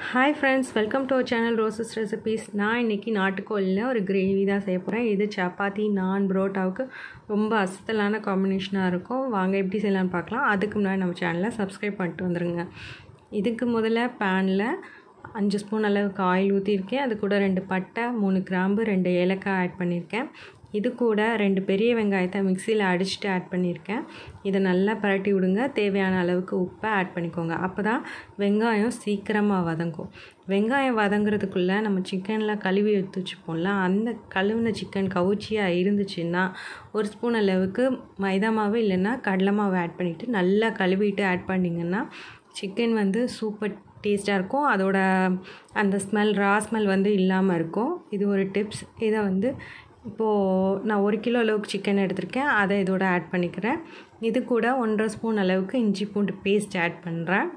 hi friends welcome to our channel Roses Recipes நான் இன்றைக்கி நாட்டுக்கோழியில் ஒரு கிரேவி தான் செய்ய போகிறேன் இது சப்பாத்தி நான் புரோட்டாவுக்கு ரொம்ப அசத்தலான காம்பினேஷனாக இருக்கும் வாங்க எப்படி செய்யலாம்னு பார்க்கலாம் அதுக்கு முன்னாடி நம்ம சேனலை சப்ஸ்கிரைப் பண்ணிட்டு வந்துடுங்க இதுக்கு முதல்ல பேனில் அஞ்சு ஸ்பூன் அளவுக்கு ஆயில் ஊற்றிருக்கேன் அது கூட ரெண்டு பட்டை மூணு கிராம்பு ரெண்டு ஏலக்காய் ஆட் பண்ணியிருக்கேன் இது கூட ரெண்டு பெரிய வெங்காயத்தை மிக்சியில் அடிச்சுட்டு ஆட் பண்ணியிருக்கேன் இதை நல்லா பரட்டி விடுங்க தேவையான அளவுக்கு உப்பை ஆட் பண்ணிக்கோங்க அப்போ தான் வெங்காயம் சீக்கிரமாக வதங்கும் வெங்காயம் வதங்குறதுக்குள்ளே நம்ம சிக்கனில் கழுவி எடுத்து வச்சுப்போம்ல அந்த கழுவின சிக்கன் கவுச்சியாக இருந்துச்சுன்னா ஒரு ஸ்பூன் அளவுக்கு மைதா மாவு இல்லைன்னா கடலை மாவு ஆட் பண்ணிவிட்டு நல்லா கழுவிட்டு ஆட் பண்ணிங்கன்னா சிக்கன் வந்து சூப்பர் டேஸ்ட்டாக இருக்கும் அதோட அந்த ஸ்மெல் ரா ஸ்மெல் வந்து இல்லாமல் இருக்கும் இது ஒரு டிப்ஸ் இதை வந்து இப்போது நான் ஒரு கிலோ அளவுக்கு சிக்கன் எடுத்திருக்கேன் அதை இதோட ஆட் பண்ணிக்கிறேன் இது கூட ஒன்றரை ஸ்பூன் அளவுக்கு இஞ்சி பூண்டு பேஸ்ட் ஆட் பண்ணுறேன்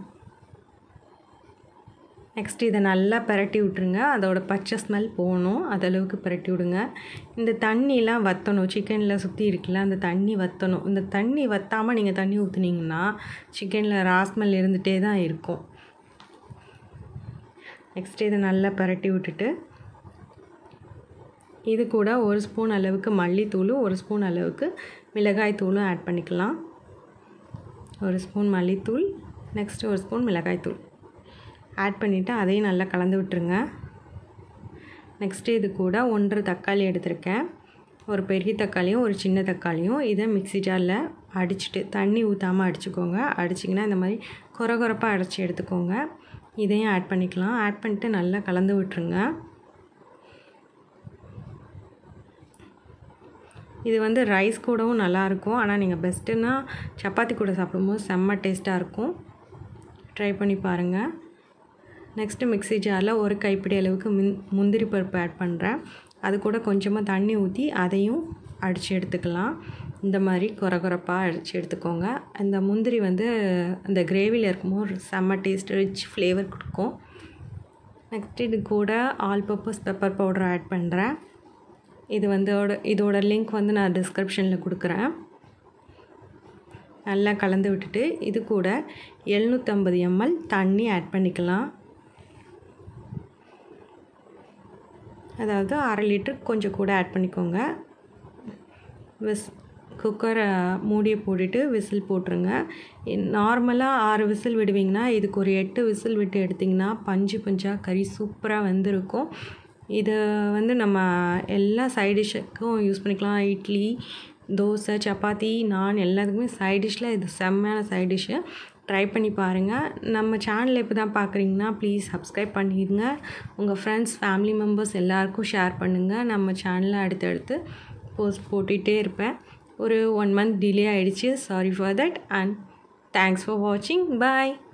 நெக்ஸ்ட் இதை நல்லா பரட்டி விட்ருங்க அதோட பச்சை ஸ்மெல் போகணும் அதளவுக்கு பரட்டி விடுங்க இந்த தண்ணிலாம் வற்றணும் சிக்கனில் சுற்றி இருக்குல்ல அந்த தண்ணி வற்றணும் இந்த தண்ணி வற்றாமல் நீங்கள் தண்ணி ஊற்றுனீங்கன்னா சிக்கனில் ராஸ்மெல் இருந்துகிட்டே தான் இருக்கும் நெக்ஸ்ட் இதை நல்லா பரட்டி விட்டுட்டு இது கூட ஒரு ஸ்பூன் அளவுக்கு மல்லித்தூளும் ஒரு ஸ்பூன் அளவுக்கு மிளகாய் தூளும் ஆட் பண்ணிக்கலாம் ஒரு ஸ்பூன் மல்லித்தூள் நெக்ஸ்ட்டு ஒரு ஸ்பூன் மிளகாய் தூள் ஆட் பண்ணிவிட்டு அதையும் நல்லா கலந்து விட்டுருங்க நெக்ஸ்ட்டு இது கூட ஒன்றரை தக்காளி எடுத்திருக்கேன் ஒரு பெரிய தக்காளியும் ஒரு சின்ன தக்காளியும் இதை மிக்ஸி ஜாரில் அடிச்சுட்டு தண்ணி ஊற்றாமல் அடிச்சுக்கோங்க அடிச்சிங்கன்னா இந்த மாதிரி குறை குறைப்பாக அடித்து எடுத்துக்கோங்க இதையும் ஆட் பண்ணிக்கலாம் ஆட் பண்ணிட்டு நல்லா கலந்து விட்டுருங்க இது வந்து ரைஸ் கூடவும் நல்லாயிருக்கும் ஆனால் நீங்கள் பெஸ்ட்டுன்னா சப்பாத்தி கூட சாப்பிடும்போது செம்ம டேஸ்ட்டாக இருக்கும் ட்ரை பண்ணி பாருங்கள் நெக்ஸ்ட்டு மிக்ஸி ஜாரில் ஒரு கைப்பிடி அளவுக்கு மின் முந்திரி பருப்பு ஆட் பண்ணுறேன் அது கூட கொஞ்சமாக தண்ணி ஊற்றி அதையும் அடித்து எடுத்துக்கலாம் இந்த மாதிரி குறை குறைப்பாக அடித்து எடுத்துக்கோங்க அந்த முந்திரி வந்து அந்த கிரேவியில் இருக்கும்போது செம்ம டேஸ்ட் ரிச் ஃப்ளேவர் கொடுக்கும் நெக்ஸ்ட் இது கூட all purpose pepper powder add பண்ணுறேன் இது வந்து இதோட லிங்க் வந்து நான் டிஸ்கிரிப்ஷனில் கொடுக்குறேன் நல்லா கலந்து விட்டுட்டு இது கூட எழுநூற்றம்பது எம்எல் தண்ணி ஆட் பண்ணிக்கலாம் அதாவது அரை லிட்டர் கொஞ்சம் கூட ஆட் பண்ணிக்கோங்க விஸ் குக்கரை மூடியை போட்டுட்டு விசில் போட்டுருங்க நார்மலாக ஆறு விசில் விடுவீங்கன்னா இதுக்கு ஒரு எட்டு விசில் விட்டு எடுத்திங்கன்னா பஞ்சு பஞ்சாக கறி சூப்பராக வெந்திருக்கும் இது வந்து நம்ம எல்லா சைட் டிஷ்ஷுக்கும் யூஸ் பண்ணிக்கலாம் இட்லி தோசை சப்பாத்தி நான் எல்லாத்துக்குமே சைட் டிஷ்ஷில் இது செம்மையான சைட் டிஷ்ஷு ட்ரை பண்ணி பாருங்கள் நம்ம சேனல் இப்போ தான் பார்க்குறீங்கன்னா ப்ளீஸ் சப்ஸ்கிரைப் பண்ணிடுங்க உங்கள் ஃப்ரெண்ட்ஸ் ஃபேமிலி மெம்பர்ஸ் எல்லாருக்கும் ஷேர் பண்ணுங்கள் நம்ம சேனலில் அடுத்தடுத்து போஸ்ட் போட்டுகிட்டே இருப்பேன் ஒரு ஒன் மந்த் டிலே ஆகிடுச்சு sorry for that and thanks for வாட்சிங் பாய்